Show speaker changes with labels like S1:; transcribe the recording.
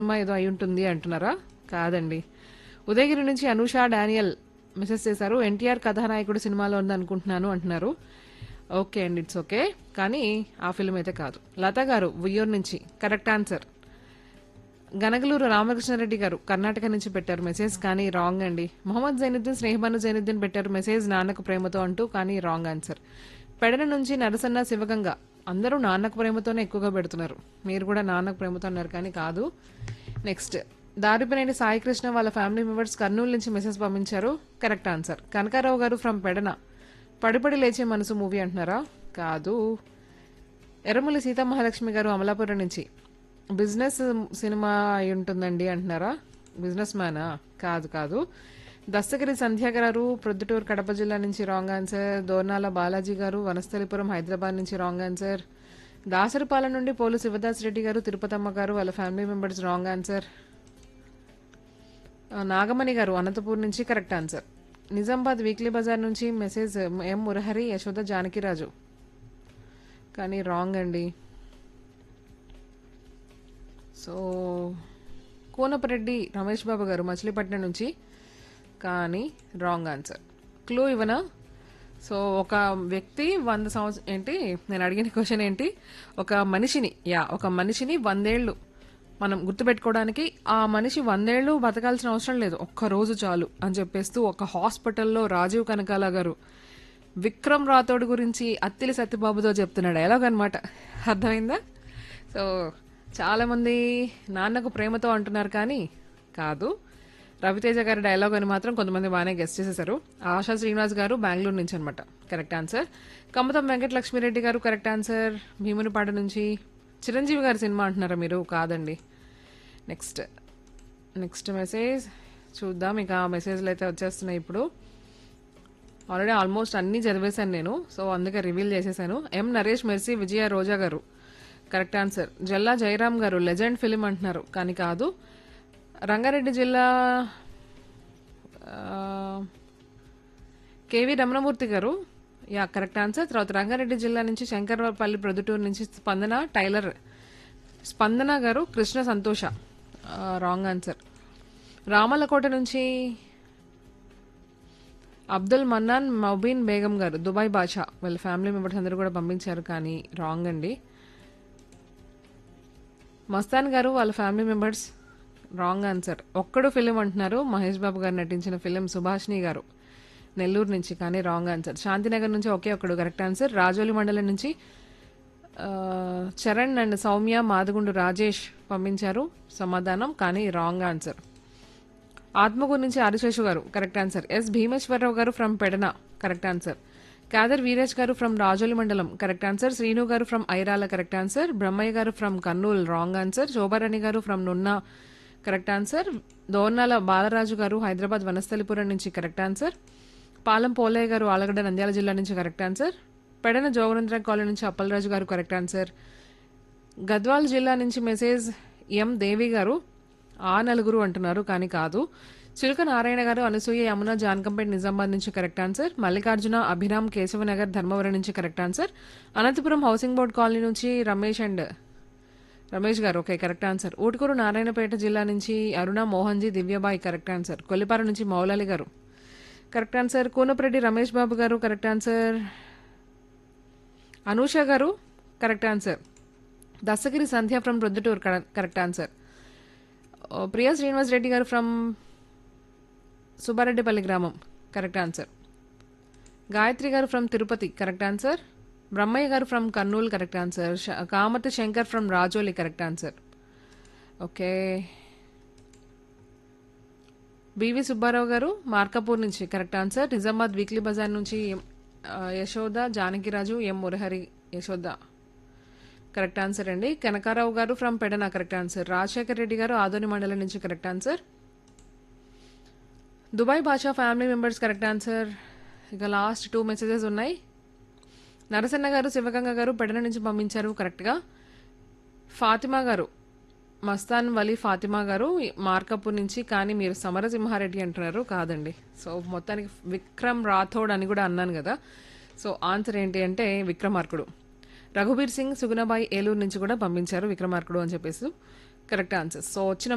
S1: cinema ఏదో అయి ఉంటుంది అంటున్నారా కాదండి ఉదయగిరి నుంచి అనూష డానియల్ మెసేజ్ చేశారు ఎన్టీఆర్ కథానాయకుడు సినిమాలో ఉంది అనుకుంటున్నాను అంటున్నారు ఓకే అండి ఇట్స్ ఓకే కానీ ఆ ఫిల్మ్ అయితే కాదు లత గారు ఉయ్యూరు నుంచి కరెక్ట్ ఆన్సర్ గనగలూరు రామకృష్ణారెడ్డి గారు కర్ణాటక నుంచి పెట్టారు మెసేజ్ కానీ రాంగ్ అండి మొహమ్మద్ జైనుద్దీన్ స్నేహబాను జైనుద్దీన్ పెట్టారు మెసేజ్ నాన్నకు ప్రేమతో అంటూ కానీ రాంగ్ ఆన్సర్ పెడన నుంచి నరసన్న శివగంగ అందరూ నాన్నకు ప్రేమతోనే ఎక్కువగా పెడుతున్నారు మీరు కూడా నాన్నకు ప్రేమతో అన్నారు కానీ కాదు నెక్స్ట్ దారిపనేని సాయికృష్ణ వాళ్ళ ఫ్యామిలీ మెంబర్స్ కర్నూలు నుంచి మెసేజ్ పంపించారు correct answer Kanakarao garu from Pedana పడిపడి లేచే మనసు మూవీ అంటున్నారా కాదు ఎర్రమల్లి సీతామహాలక్ష్మి గారు అమలాపురం నుంచి బిజినెస్ సినిమా అయి ఉంటుందండి అంటున్నారా బిజినెస్ మ్యానా కాదు కాదు దస్తగిరి సంధ్య గారు ప్రొద్దుటూరు కడప జిల్లా నుంచి రాంగ్ ఆన్సర్ దోర్నాల బాలాజీ గారు వనస్థలిపురం హైదరాబాద్ నుంచి రాంగ్ ఆన్సర్ దాసరిపాలెం నుండి పోలు శివదాస్ రెడ్డి గారు తిరుపతమ్మ గారు వాళ్ళ ఫ్యామిలీ మెంబర్స్ రాంగ్ ఆన్సర్ ఆ, నాగమణి గారు అనంతపూర్ నుంచి correct answer Nizamabad weekly bazaar నుంచి మెసేజ్ ఎం మురహరి యశోద జానకిరాజు కానీ రాంగ్ అండి సో కోనపరెడ్డి రమేష్ బాబు గారు మచిలీపట్నం నుంచి కానీ రాంగ్ ఆన్సర్ క్లూ ఇవ్వనా సో ఒక వ్యక్తి వంద సంవత్సరం ఏంటి నేను అడిగిన క్వశ్చన్ ఏంటి ఒక మనిషిని యా ఒక మనిషిని వందేళ్లు మనం గుర్తుపెట్టుకోవడానికి ఆ మనిషి వందేళ్లు బతకాల్సిన అవసరం లేదు ఒక్క రోజు చాలు అని చెప్పేస్తూ ఒక హాస్పిటల్లో రాజీవ్ కనకాల గారు విక్రమ్ రాథోడ్ గురించి అత్తిలి సత్యబాబుతో చెప్తున్న డైలాగ్ అనమాట అర్థమైందా సో చాలా మంది నాన్నకు ప్రేమతో అంటున్నారు కానీ కాదు రవితేజ గారి డైలాగ్ అని మాత్రం కొంతమంది బాగానే గెస్ట్ చేసేసారు ఆశా శ్రీనివాస్ గారు బెంగళూరు నుంచి అనమాట correct answer Kammatam Venkata Lakshmireddy garu correct answer భీమునిపాట నుంచి చిరంజీవి గారి సినిమా అంటున్నారా మీరు కాదండి నెక్స్ట్ నెక్స్ట్ మెసేజ్ చూద్దాం ఇక ఆ మెసేజ్లు అయితే వచ్చేస్తున్నాయి ఇప్పుడు ఆల్రెడీ ఆల్మోస్ట్ అన్ని చదివేశాను నేను సో అందుకే రివీల్ చేసేసాను ఎం నరేష్ మెర్సీ విజయ రోజా గారు కరెక్ట్ ఆన్సర్ జల్లా జయరామ్ గారు లెజెండ్ ఫిలిం అంటున్నారు కానీ కాదు రంగారెడ్డి జిల్లా ఆ, కేవి రమణమూర్తి గారు యా కరెక్ట్ ఆన్సర్ తర్వాత రంగారెడ్డి జిల్లా నుంచి శంకర్పల్లి ప్రొద్దుటూరు నుంచి స్పందన టైలర్ స్పందన గారు కృష్ణ సంతోష రాంగ్ ఆన్సర్ రామలకోట నుంచి అబ్దుల్ మన్నాన్ మౌబీన్ బేగం గారు దుబాయ్ బాషా వాళ్ళ ఫ్యామిలీ మెంబర్స్ అందరూ కూడా పంపించారు కానీ రాంగ్ అండి మస్తాన్ గారు వాళ్ళ family members wrong answer Okkadu film అంటున్నారు మహేష్ బాబు గారు నటించిన ఫిలిం సుభాష్ని గారు నెల్లూరు నుంచి కానీ రాంగ్ ఆన్సర్ శాంతినగర్ నుంచి ఒకే ఒక్కడు కరెక్ట్ ఆన్సర్ రాజోలి మండలం నుంచి ఆ, చరణ్ అండ్ సౌమ్య మాదగుండు రాజేష్ పంపించారు సమాధానం కానీ రాంగ్ ఆన్సర్ ఆత్మకూరు నుంచి ఆదిశేషు గారు correct answer S Bhimeswararao garu from Pedana correct answer Khadar Veeresh garu from Rajoli మండలం correct answer Srinu garu from Irala correct answer Brahmaiah garu from Kurnool wrong answer Shobharani garu from Nunna correct answer Dornala Balaraju garu Hyderabad Vanasthalipuram నుంచి కరెక్ట్ ఆన్సర్ పాలెం పోలయ్య గారు ఆలగడ్డ నంద్యాల జిల్లా నుంచి correct answer Pedana Joganandra colony నుంచి అప్పలరాజు గారు కరెక్ట్ ఆన్సర్ గద్వాల్ జిల్లా నుంచి మెసేజ్ ఎం దేవి గారు ఆ నలుగురు అంటున్నారు కానీ కాదు చిలుక నారాయణ గారు అనసూయ యమున జానకంపేట నిజామాబాద్ నుంచి కరెక్ట్ ఆన్సర్ మల్లికార్జున అభిరామ్ కేశవనగర్ ధర్మవరం నుంచి correct answer Anantapuram housing board colony నుంచి Ramesh and Ramesh garu okay correct answer Utukuru Narayanpet జిల్లా నుంచి అరుణ మోహన్జీ దివ్యబాయి కరెక్ట్ ఆన్సర్ కొల్లిపార నుంచి Moulali garu correct answer Koonapareddy Ramesh Babu garu correct answer Anusha garu correct answer Dastagiri Sandhya from Proddatur correct answer Priya Srinivas Reddy garu from Subbareddypalli గ్రామం correct answer Gayatri garu from Tirupati correct answer Brahmaiah garu from Kurnool correct answer శ- Kamati Shankar from Rajoli correct answer okay BV Subbarao garu Markapur నుంచి correct answer Nizamabad weekly bazaar నుంచి ఆ, Yashoda Janakiraju M Murahari Yashoda correct answer అండి Kanakarao garu from Pedana correct answer Rajasekhar Reddy garu Adoni మండలం నుంచి correct answer Dubai Basha family members correct answer ఇక last two messages ఉన్నాయి నరసన్న గారు శివగంగ గారు పెడన నుంచి పంపించారు కరెక్ట్గా ఫాతిమా గారు మస్తాన్ వలీ ఫాతిమా గారు మార్కపూర్ నుంచి కానీ మీరు సమరసింహారెడ్డి అంటున్నారు కాదండి సో మొత్తానికి విక్రమ్ రాథోడ్ అని కూడా అన్నాను కదా సో ఆన్సర్ ఏంటి అంటే విక్రమార్కుడు రఘుబీర్ సింగ్ సుగుణబాయి ఏలూరు నుంచి కూడా పంపించారు విక్రమార్కుడు అని చెప్పేసి కరెక్ట్ ఆన్సర్ సో వచ్చిన